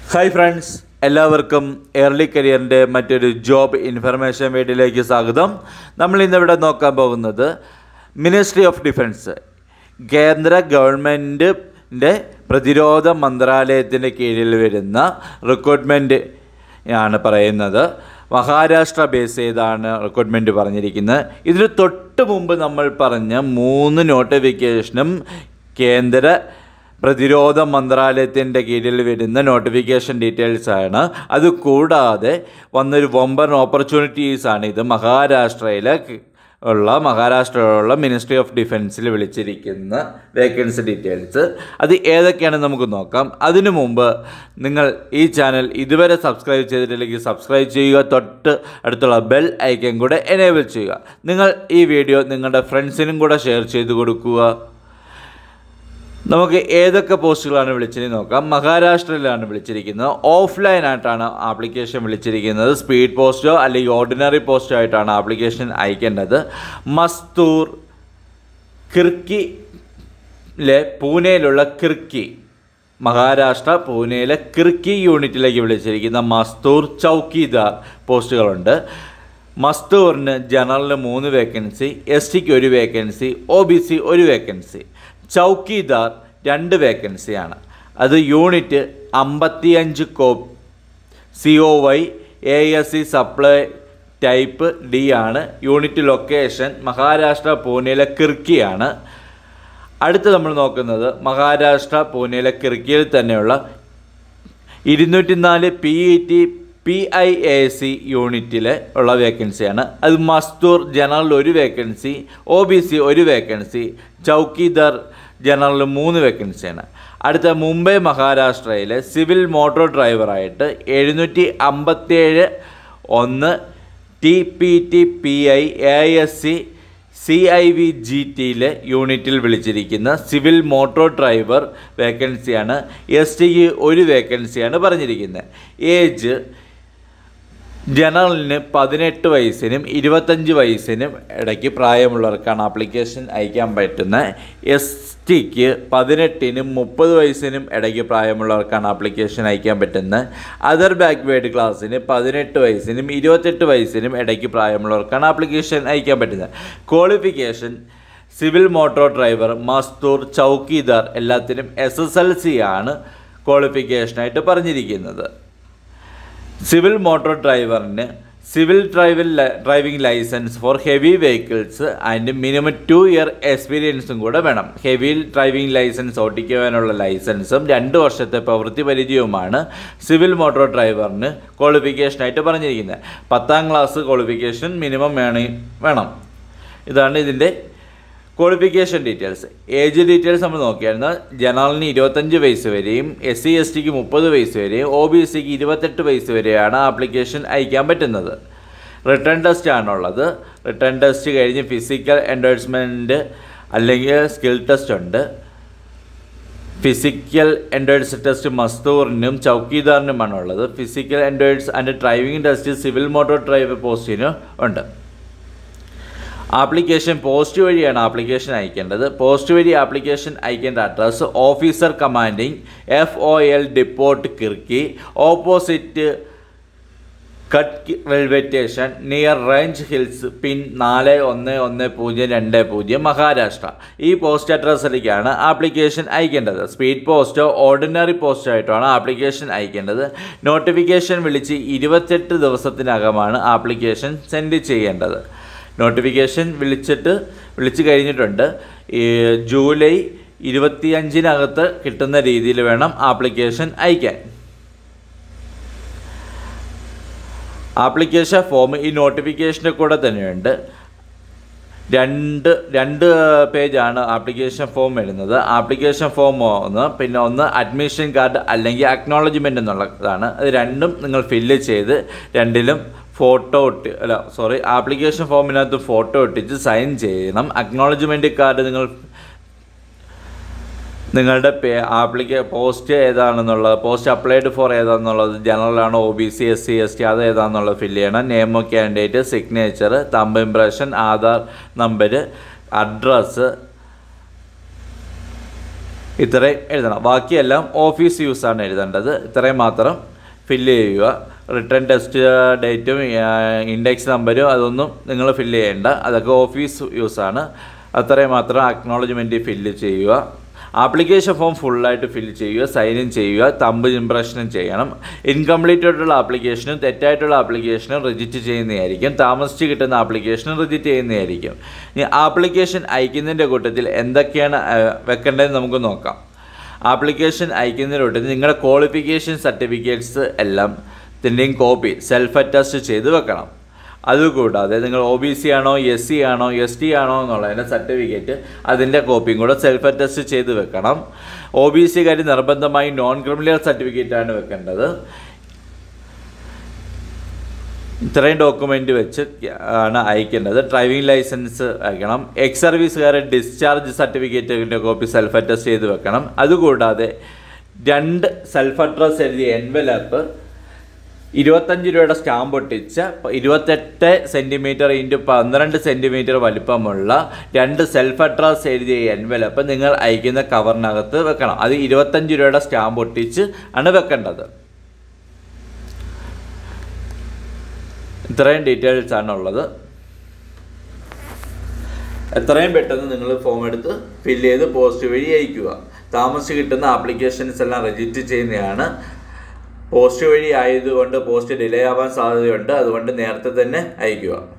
hi friends എല്ലാവർക്കും early കരിയറിൻ്റെ മറ്റൊരു ജോബ് ഇൻഫർമേഷൻ വീഡിയോയിലേക്ക് സ്വാഗതം നമ്മൾ ഇന്നിവിടെ നോക്കാൻ പോകുന്നത് മിനിസ്ട്രി ഓഫ് ഡിഫൻസ് കേന്ദ്ര ഗവൺമെൻറ്റിൻ്റെ പ്രതിരോധ മന്ത്രാലയത്തിൻ്റെ കീഴിൽ വരുന്ന റിക്രൂട്ട്മെൻറ്റ് ആണ് പറയുന്നത് മഹാരാഷ്ട്ര ബേസ് ചെയ്താണ് റിക്രൂട്ട്മെൻറ്റ് പറഞ്ഞിരിക്കുന്നത് ഇതിന് തൊട്ട് മുമ്പ് നമ്മൾ പറഞ്ഞ മൂന്ന് നോട്ടിഫിക്കേഷനും കേന്ദ്ര പ്രതിരോധ മന്ത്രാലയത്തിൻ്റെ കീഴിൽ വരുന്ന നോട്ടിഫിക്കേഷൻ ഡീറ്റെയിൽസ് ആണ് അത് കൂടാതെ വന്നൊരു വമ്പൻ ഓപ്പർച്യൂണിറ്റീസ് ആണ് ഇത് മഹാരാഷ്ട്രയിലെ ക- ഉള്ള മഹാരാഷ്ട്രയിലുള്ള മിനിസ്ട്രി ഓഫ് ഡിഫൻസിൽ വിളിച്ചിരിക്കുന്ന വേക്കൻസി ഡീറ്റെയിൽസ് അത് ഏതൊക്കെയാണെന്ന് നമുക്ക് നോക്കാം അതിനു മുമ്പ് നിങ്ങൾ ഈ ചാനൽ ഇതുവരെ സബ്സ്ക്രൈബ് ചെയ്തിട്ടില്ലെങ്കിൽ സബ്സ്ക്രൈബ് ചെയ്യുക തൊട്ട് അടുത്തുള്ള ബെൽ ഐക്കൺ കൂടെ എനേബിൾ ചെയ്യുക നിങ്ങൾ ഈ വീഡിയോ നിങ്ങളുടെ ഫ്രണ്ട്സിനും കൂടെ ഷെയർ ചെയ്ത് കൊടുക്കുക നമുക്ക് ഏതൊക്കെ പോസ്റ്റുകളാണ് വിളിച്ചത് നോക്കാം മഹാരാഷ്ട്രയിലാണ് വിളിച്ചിരിക്കുന്നത് ഓഫ്ലൈൻ ആയിട്ടാണ് ആപ്ലിക്കേഷൻ വിളിച്ചിരിക്കുന്നത് സ്പീഡ് പോസ്റ്റോ അല്ലെങ്കിൽ ഓർഡിനറി പോസ്റ്റോ ആയിട്ടാണ് ആപ്ലിക്കേഷൻ അയക്കേണ്ടത് മസ്തൂർ കിർക്കിലെ പൂനെയിലുള്ള കിർക്കി മഹാരാഷ്ട്ര പൂനെയിലെ കിർക്കി യൂണിറ്റിലേക്ക് വിളിച്ചിരിക്കുന്ന മസ്തൂർ ചൗക്കിദാർ പോസ്റ്റുകളുണ്ട് മസ്തൂറിന് ജനറലിന് മൂന്ന് വേക്കൻസി എസ് ടിക്ക് ഒരു വേക്കൻസി ഒ ബി സി ഒരു വേക്കൻസി ചൗക്കിദാർ രണ്ട് വേക്കൻസിയാണ് അത് യൂണിറ്റ് അമ്പത്തിയഞ്ച് co C O Y A S C supply type D ആണ് യൂണിറ്റ് ലൊക്കേഷൻ മഹാരാഷ്ട്ര പൂനെയിലെ കിർക്കിയാണ് അടുത്ത് നമ്മൾ നോക്കുന്നത് മഹാരാഷ്ട്ര പൂനെയിലെ കിർക്കിയിൽ തന്നെയുള്ള ഇരുന്നൂറ്റി നാല് P E T P I A C യൂണിറ്റിലെ ഉള്ള വേക്കൻസിയാണ് അത് മസ്തൂർ ജനറൽ ഒരു വേക്കൻസി ഒ ബി സി ഒരു വേക്കൻസി ചൗക്കിദാർ ജനറൽ മൂന്ന് വേക്കൻസിയാണ് അടുത്ത മുംബൈ മഹാരാഷ്ട്രയിലെ സിവിൽ മോട്ടോർ ഡ്രൈവറായിട്ട് എഴുന്നൂറ്റി അമ്പത്തേഴ് ഒന്ന് T P T P I A S C C I V G ടിയിലെ യൂണിറ്റിൽ വിളിച്ചിരിക്കുന്ന സിവിൽ മോട്ടോർ ഡ്രൈവർ വേക്കൻസിയാണ് എസ് ടിക്ക് ഒരു വേക്കൻസിയാണ് പറഞ്ഞിരിക്കുന്നത് ഏജ് ജനറലിന് പതിനെട്ട് വയസ്സിനും ഇരുപത്തഞ്ച് വയസ്സിനും ഇടയ്ക്ക് പ്രായമുള്ളവർക്കാണ് ആപ്ലിക്കേഷൻ അയക്കാൻ പറ്റുന്ന എസ് ടിക്ക് പതിനെട്ടിനും മുപ്പത് വയസ്സിനും ഇടയ്ക്ക് പ്രായമുള്ളവർക്കാണ് ആപ്ലിക്കേഷൻ അയക്കാൻ പറ്റുന്നത് അതർ ബാക്ക്വേർഡ് ക്ലാസ്സിന് പതിനെട്ട് വയസ്സിനും ഇരുപത്തെട്ട് വയസ്സിനും ഇടയ്ക്ക് പ്രായമുള്ളവർക്കാണ് ആപ്ലിക്കേഷൻ അയക്കാൻ പറ്റുന്നത് qualification civil motor driver Mazdoor Chowkidar എല്ലാത്തിനും എസ് എസ് എൽ സി ആണ് ക്വാളിഫിക്കേഷനായിട്ട് പറഞ്ഞിരിക്കുന്നത് സിവിൽ മോട്ടോർ ഡ്രൈവറിന് സിവിൽ ഡ്രൈവിൽ driving licence for heavy vehicles and minimum two year എക്സ്പീരിയൻസും കൂടെ വേണം ഹെവി ഡ്രൈവിംഗ് ലൈസൻസ് ഓട്ടിക്കുവാനുള്ള ലൈസൻസും രണ്ട് വർഷത്തെ പ്രവൃത്തി പരിചയവുമാണ് സിവിൽ മോട്ടോർ ഡ്രൈവറിന് ക്വാളിഫിക്കേഷനായിട്ട് പറഞ്ഞിരിക്കുന്നത് പത്താം ക്ലാസ് ക്വാളിഫിക്കേഷൻ മിനിമം വേണ വേണം ഇതാണ് ഇതിൻ്റെ ക്വാളിഫിക്കേഷൻ ഡീറ്റെയിൽസ് ഏജ് ഡീറ്റെയിൽസ് നമ്മൾ നോക്കിയായിരുന്നു ജനറലിന് ഇരുപത്തഞ്ച് വയസ്സ് വരെയും എസ് സി എസ് ടിക്ക് മുപ്പത് വയസ്സ് വരെയും ഒ ബി സിക്ക് ഇരുപത്തെട്ട് വയസ്സ് വരെയാണ് ആപ്ലിക്കേഷൻ അയക്കാൻ പറ്റുന്നത് റിട്ടേൺ ടെസ്റ്റ് ആണുള്ളത് റിട്ടേൺ ടെസ്റ്റ് കഴിഞ്ഞ് ഫിസിക്കൽ എൻഡോഴ്സ്മെൻറ്റ് അല്ലെങ്കിൽ സ്കിൽ ടെസ്റ്റ് ഉണ്ട് ഫിസിക്കൽ എൻഡോഴ്സ് ടെസ്റ്റ് മസ്തൂറിനും ചൗക്കിദാറിനുമാണ് ഉള്ളത് physical endorse and driving test civil motor driver പോസ്റ്റിനും ഉണ്ട് ആപ്ലിക്കേഷൻ പോസ്റ്റ് വഴിയാണ് ആപ്ലിക്കേഷൻ അയക്കേണ്ടത് പോസ്റ്റ് വഴി ആപ്ലിക്കേഷൻ അയക്കേണ്ട address officer commanding F O L depot Kirkee opposite കട്ട് railway station near range hills pin നാല് ഒന്ന് ഒന്ന് പൂജ്യം രണ്ട് പൂജ്യം മഹാരാഷ്ട്ര ഈ പോസ്റ്റ് അഡ്രസ്സിലേക്കാണ് ആപ്ലിക്കേഷൻ അയക്കേണ്ടത് സ്പീഡ് പോസ്റ്റോ ഓർഡിനറി പോസ്റ്റോ ആയിട്ടാണ് ആപ്ലിക്കേഷൻ അയക്കേണ്ടത് നോട്ടിഫിക്കേഷൻ വിളിച്ച് ഇരുപത്തെട്ട് ദിവസത്തിനകമാണ് ആപ്ലിക്കേഷൻ സെൻഡ് ചെയ്യേണ്ടത് നോട്ടിഫിക്കേഷൻ വിളിച്ചിട്ട് വിളിച്ച് കഴിഞ്ഞിട്ടുണ്ട് ഈ ജൂലൈ ഇരുപത്തിയഞ്ചിനകത്ത് കിട്ടുന്ന രീതിയിൽ വേണം ആപ്ലിക്കേഷൻ അയക്കാൻ ആപ്ലിക്കേഷൻ ഫോം ഈ നോട്ടിഫിക്കേഷൻ്റെ കൂടെ തന്നെയുണ്ട് രണ്ട് രണ്ട് പേജാണ് ആപ്ലിക്കേഷൻ ഫോം വരുന്നത് ആപ്ലിക്കേഷൻ ഫോം ഒന്ന് പിന്നെ ഒന്ന് അഡ്മിഷൻ കാർഡ് അല്ലെങ്കിൽ അക്നോളജ്മെൻ്റ് എന്നുള്ളതാണ് അത് രണ്ടും നിങ്ങൾ ഫില്ല് ചെയ്ത് രണ്ടിലും ഫോട്ടോ ഒട്ടി അല്ല സോറി ആപ്ലിക്കേഷൻ ഫോമിനകത്ത് ഫോട്ടോ ഒട്ടിച്ച് സൈൻ ചെയ്യണം അക്നോളജ്മെൻറ്റ് കാർഡ് നിങ്ങൾ നിങ്ങളുടെ പേ ആപ്ലിക്ക പോസ്റ്റ് ഏതാണെന്നുള്ളത് പോസ്റ്റ് അപ്ലൈഡ് ഫോർ ഏതാണെന്നുള്ളത് ജനറൽ ആണോ O B C S C S T അത് ഏതാണെന്നുള്ളത് ഫില്ല് ചെയ്യണം name of candidate signature thumb impression Aadhaar number address ഇത്രയും എഴുതണം ബാക്കിയെല്ലാം ഓഫീസ് യൂസാണ് എഴുതേണ്ടത് ഇത്രയും മാത്രം ഫില്ല് ചെയ്യുക റിട്ടേൺ ടെസ്റ്റ് ഡേറ്റും ഇൻഡെക്സ് നമ്പരും അതൊന്നും നിങ്ങൾ ഫില്ല് ചെയ്യേണ്ട അതൊക്കെ ഓഫീസ് യൂസാണ് അത്രയും മാത്രം അക്നോളജ്മെൻറ്റ് ഫില്ല് ചെയ്യുക ആപ്ലിക്കേഷൻ ഫോം ഫുള്ളായിട്ട് ഫില്ല് ചെയ്യുക സൈൻ ഇൻ ചെയ്യുക തമ്പ് ഇംപ്രഷനും ചെയ്യണം ഇൻകംപ്ലീറ്റ് ആയിട്ടുള്ള ആപ്ലിക്കേഷനും തെറ്റായിട്ടുള്ള ആപ്ലിക്കേഷനും റിജക്റ്റ് ചെയ്യുന്നതായിരിക്കും താമസിച്ച് കിട്ടുന്ന ആപ്ലിക്കേഷനും റിജക്റ്റ് ചെയ്യുന്നതായിരിക്കും ഇനി ആപ്ലിക്കേഷൻ അയക്കുന്നതിൻ്റെ കൂട്ടത്തിൽ എന്തൊക്കെയാണ് ആ, വെക്കേണ്ടതെന്ന് നമുക്ക് നോക്കാം ആപ്ലിക്കേഷൻ അയക്കുന്നതിൻ്റെ കൂട്ടത്തിൽ നിങ്ങളുടെ ക്വാളിഫിക്കേഷൻ സർട്ടിഫിക്കറ്റ്സ് എല്ലാം ഇതിൻ്റെയും കോപ്പി സെൽഫ് അറ്റസ്റ്റ് ചെയ്ത് വെക്കണം അതുകൂടാതെ നിങ്ങൾ ഒ ബി സി ആണോ എസ് സി ആണോ എസ് ടി ആണോ എന്നുള്ളതിൻ്റെ സർട്ടിഫിക്കറ്റ് അതിൻ്റെ കോപ്പിയും കൂടെ സെൽഫ് അറ്റസ്റ്റ് ചെയ്ത് വെക്കണം ഒ ബി സിക്കാർ നിർബന്ധമായി നോൺ ക്രിമിനൽ സർട്ടിഫിക്കറ്റാണ് വെക്കേണ്ടത് ഇത്രയും ഡോക്യുമെൻ്റ് വെച്ച് ആണ് അയക്കേണ്ടത് ഡ്രൈവിംഗ് ലൈസൻസ് അയക്കണം എക്സ് സർവീസുകാരെ ഡിസ്ചാർജ് സർട്ടിഫിക്കറ്റിൻ്റെ കോപ്പി സെൽഫ് അറ്റസ്റ്റ് ചെയ്ത് വെക്കണം അതുകൂടാതെ രണ്ട് സെൽഫ് അഡ്രസ് എഴുതിയ എൻവലപ്പ് ഇരുപത്തഞ്ച് രൂപയുടെ സ്റ്റാമ്പ് ഒട്ടിച്ച പ- ഇരുപത്തെട്ട് സെൻറ്റിമീറ്റർ ഇൻറ്റു പന്ത്രണ്ട് സെൻറ്റിമീറ്റർ വലിപ്പമുള്ള രണ്ട് സെൽഫ് അഡ്രസ് എഴുതിയ എൻവലപ്പ് നിങ്ങൾ അയക്കുന്ന കവറിനകത്ത് വെക്കണം അത് ഇരുപത്തഞ്ച് രൂപയുടെ സ്റ്റാമ്പ് ഒട്ടിച്ച് ആണ് വെക്കേണ്ടത് ഇത്രയും ഡീറ്റെയിൽസ് ആണ് ഉള്ളത് എത്രയും പെട്ടെന്ന് നിങ്ങൾ ഫോം എടുത്ത് ഫില്ല് ചെയ്ത് പോസ്റ്റ് വഴി അയക്കുക താമസിച്ച് കിട്ടുന്ന ആപ്ലിക്കേഷൻസ് എല്ലാം രജിസ്റ്റർ ചെയ്യുന്നതാണ് പോസ്റ്റ് വഴി ആയതുകൊണ്ട് പോസ്റ്റ് ഡിലേ ആവാൻ സാധ്യതയുണ്ട് അതുകൊണ്ട് നേരത്തെ തന്നെ അയക്കുക